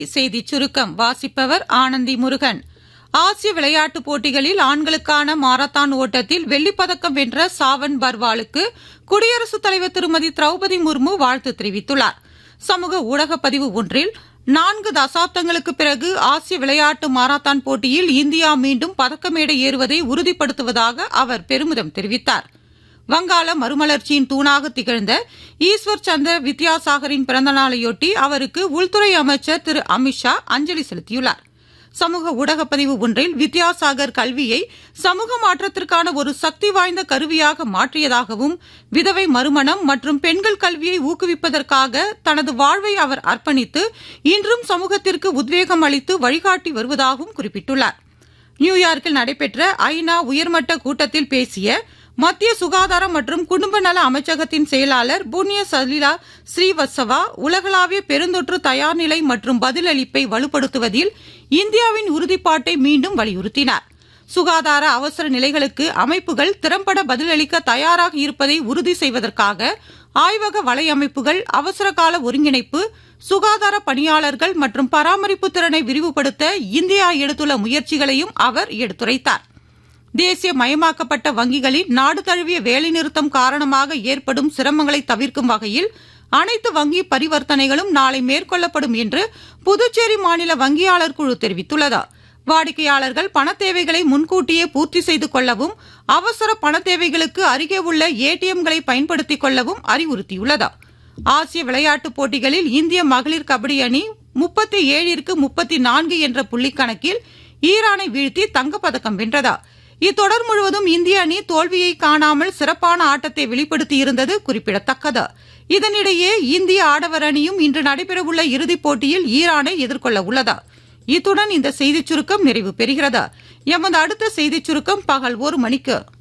செய்திச் சுருக்கம் வாசிப்பவர் ஆனந்தி முருகன் ஆசிய விளையாட்டுப் போட்டிகளில் ஆண்களுக்கான மாரத்தான் ஓட்டத்தில் வெள்ளிப்பதக்கம் வென்ற சாவன் பர்வாலுக்கு குடியரசுத் தலைவர் திருமதி திரௌபதி முர்மு வாழ்த்து தெரிவித்துள்ளார் சமூக ஊடகப் பதிவு ஒன்றில் நான்கு தசாப்தங்களுக்கு பிறகு ஆசிய விளையாட்டு மாரத்தான் போட்டியில் இந்தியா மீண்டும் பதக்கமேடை ஏறுவதை உறுதிப்படுத்துவதாக அவர் பெருமிதம் தெரிவித்தார் வங்காள மறுமலர்ச்சியின் தூணாக திகழ்ந்த ஈஸ்வர் சந்திர வித்யாசாகரின் பிறந்தநாளையொட்டி அவருக்கு உள்துறை அமைச்சர் திரு அமித்ஷா அஞ்சலி செலுத்தியுள்ளார் சமூக ஊடகப் பதிவு ஒன்றில் வித்யாசாகர் கல்வியை சமூக மாற்றத்திற்கான ஒரு சக்தி வாய்ந்த கருவியாக மாற்றியதாகவும் விதவை மறுமணம் மற்றும் பெண்கள் கல்வியை ஊக்குவிப்பதற்காக தனது வாழ்வை அவர் அர்ப்பணித்து இன்றும் சமூகத்திற்கு உத்வேகம் அளித்து வழிகாட்டி வருவதாகவும் குறிப்பிட்டுள்ளார் நியூயார்க்கில் நடைபெற்ற ஐநா உயர்மட்ட கூட்டத்தில் பேசிய மத்திய சுகாதாரம் மற்றும் குடும்ப நல அமைச்சகத்தின் செயலாளர் புண்ணிய சலீலா ஸ்ரீவத்சவா உலகளாவிய பெருந்தொற்று தயார்நிலை மற்றும் பதிலளிப்பை வலுப்படுத்துவதில் இந்தியாவின் உறுதிப்பாட்டை மீண்டும் வலியுறுத்தினார் சுகாதார அவசர நிலைகளுக்கு அமைப்புகள் திறம்பட பதிலளிக்க தயாராக இருப்பதை உறுதி செய்வதற்காக ஆய்வக வலையமைப்புகள் அவசரகால ஒருங்கிணைப்பு சுகாதார பணியாளர்கள் மற்றும் பராமரிப்பு திறனை விரிவுபடுத்த இந்தியா எடுத்துள்ள முயற்சிகளையும் அவர் எடுத்துரைத்தார் தேசிய மயமாக்கப்பட்ட வங்கிகளில் நாடு தழுவிய வேலைநிறுத்தம் காரணமாக ஏற்படும் சிரமங்களை தவிர்க்கும் வகையில் அனைத்து வங்கி பரிவர்த்தனைகளும் நாளை மேற்கொள்ளப்படும் என்று புதுச்சேரி மாநில வங்கியாளர் குழு தெரிவித்துள்ளது வாடிக்கையாளர்கள் பண தேவைகளை முன்கூட்டியே பூர்த்தி செய்து கொள்ளவும் அவசர பண தேவைகளுக்கு அருகே உள்ள ஏடிஎம்களை பயன்படுத்திக் கொள்ளவும் அறிவுறுத்தியுள்ளது ஆசிய விளையாட்டுப் போட்டிகளில் இந்திய மகளிர் கபடி அணி முப்பத்தி ஏழிற்கு முப்பத்தி நான்கு என்ற புள்ளிக்கணக்கில் ஈரானை வீழ்த்தி தங்கப்பதக்கம் வென்றது இத்தொடர் முழுவதும் இந்திய அணி தோல்வியை காணாமல் சிறப்பான ஆட்டத்தை வெளிப்படுத்தியிருந்தது குறிப்பிடத்தக்கது இதனிடையே இந்திய ஆடவர் அணியும் இன்று நடைபெறவுள்ள இறுதிப் போட்டியில் ஈரானை எதிர்கொள்ள உள்ளது இத்துடன் இந்த செய்திச் சுருக்கம் நிறைவு பெறுகிறது எமது அடுத்த செய்திச் சுருக்கம் பகல் ஒரு மணிக்கு